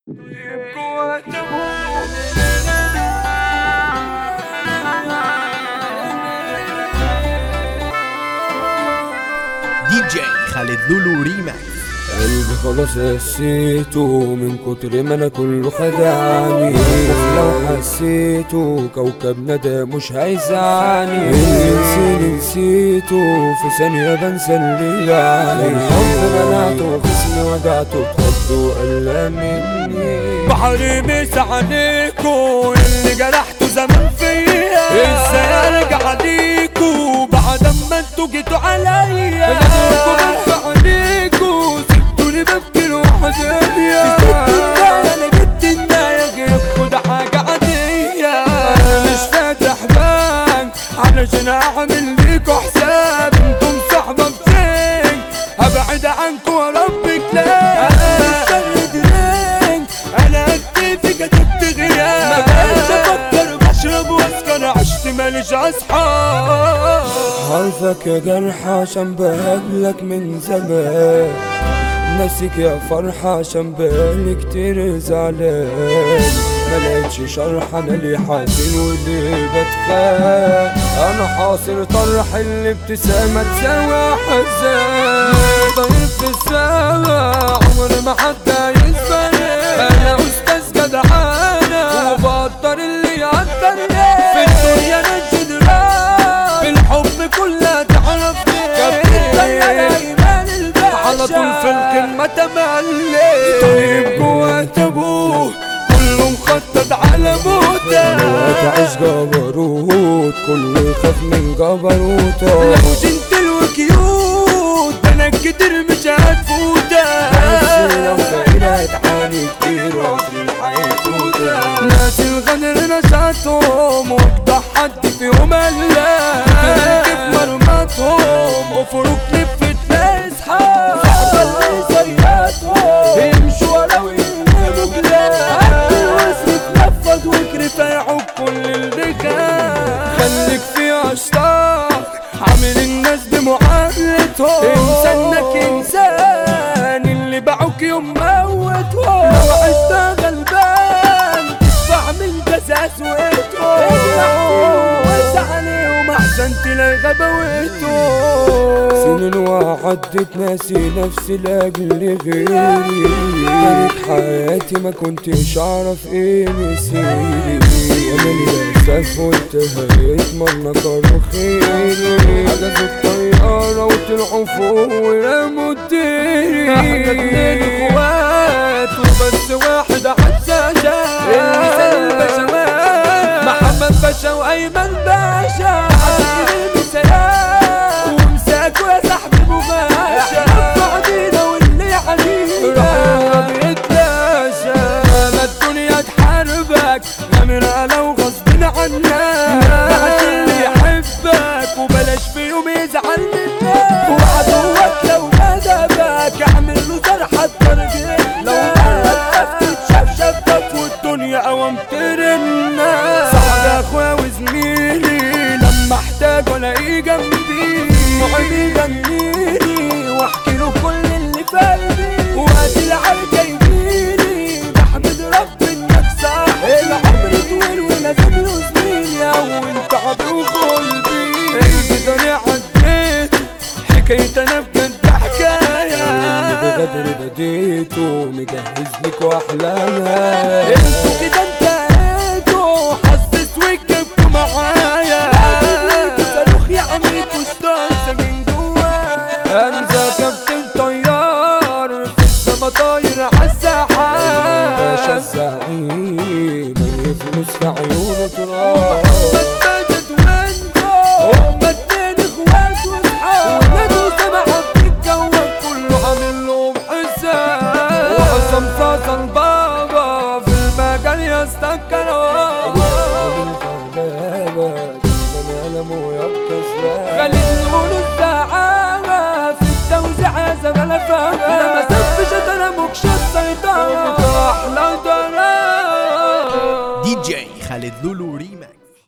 دي جي خالد لولو ريماكس قلبي خلاص قسيته من كتر ما انا كله خدعني لو حسيته كوكبنا ده مش هيزعلني اللي نسيني نسيته في ثانية بنسى اللي يعني الحب منعته خصمي وجعته اتخض وقلى مني بحري مش عليكو اللي جرحته زمان فيا ازاي ارجع ليكو بعد اما انتوا جيتوا عليا انا برجع عليكو سبتوني ببكي لوحديا انا جبت النايا غيركوا ده حاجة عادية انا مش فاتح بنك علشان اعمل ليكوا حساب انتم صحبة بزين هبعد عنكوا وربك لا انا مش درينك انا اكتفي كتبت غياب ما بقتش افكر بشرب واسكر عشت ماليش اصحاب عارفك يا جرح عشان بقابلك من زمان ناسيك يا فرحة عشان بقالي كتير زعلان ملقتش شرح انا ليه حزين وليه بتخان انا حاصر طرح الابتسامة تساوي حزان طيب في السما عمر ما حد يسبني انا استاذ جدعانة وبقدر اللي يقدر في الدنيا انا جدران في الحب كلها تعرفني كابتن ايمان الباشا على طول في الكلمة تملي طيب جوا ابوه كله مخطط على موته تعيش جبروت كله يخاف من جبروته لو جنتل وكيوت ده انا كتير مش هتفوتك بس لو فقير هتعاني كتير وعمري هيفوتك ناس الغدر نشاطهم وضح حد فيهم الا كيف مرمطهم وفروق لفت ناس حال صحبة زياتهم يمشوا ولو يقلبوا بلاد الوزن اتنفض وكرف يعوق كل الرجال خليك في اشطار عامل الناس بمعاملتهم انسى انك انسان اللي باعوك يوم موتهم لو عشت غلبان تدفع من جزاء سويتهم وسع عليهم احسن تلاقي غبوتهم سنين وعدت ناسي نفسي لاجل غيري كانت حياتي ما كنتش اعرف ايه مسيري انا للاسف قلت هيتمنى كانوا خيري حجزوا الطيارة وطلعوا فوق ورموا الديري احنا اتنين اخوات وبس واحد حساسة المثال البشوات محمد باشا وايمن باشا حبيبي المثالات ومساكوا يا صاحبي بغاشا بعدينا واللي علينا بيتلاشى ما الدنيا تحاربك غامرة لو غصب عنك بعد اللي يحبك وبلاش في يوم يزعل منك وعدوك لو ندبك اعمل له جرح الدرجة لو مرة تشاف شافك والدنيا قوام ترنا صاحب اخويا وزميلي لما احتاج الاقيه جنبي صاحبي يغنيلي واحكي له كل اللي في قلبي وقت العركة يجيلي بحمد رب انك صح العمر طويل ولازم له سنين يا وانت عبي وقلبي البداية عديت حكاية انا بجد حكاية بغدر بديته مجهز لك واحلامها انتوا كده انتهيتوا حسس وكبتوا معايا صاروخ يعملكوا ستانسة من جوايا انزل كابتن طيار في السما طاير باشا عالساحات الزعيم اللي فلوس في عيونه تراب متجت وانتوا هما اتنين اخوات واصحاب ولادوا سمعة بتتجوز كله عامل لهم حساب وحسام صاصا البابا في المجال يستكروا خلي نقول السعادة في التوزيع يا زملاء فاهم لما سفش انا مكشف سيطرة احلى درام دي جي خالد لولو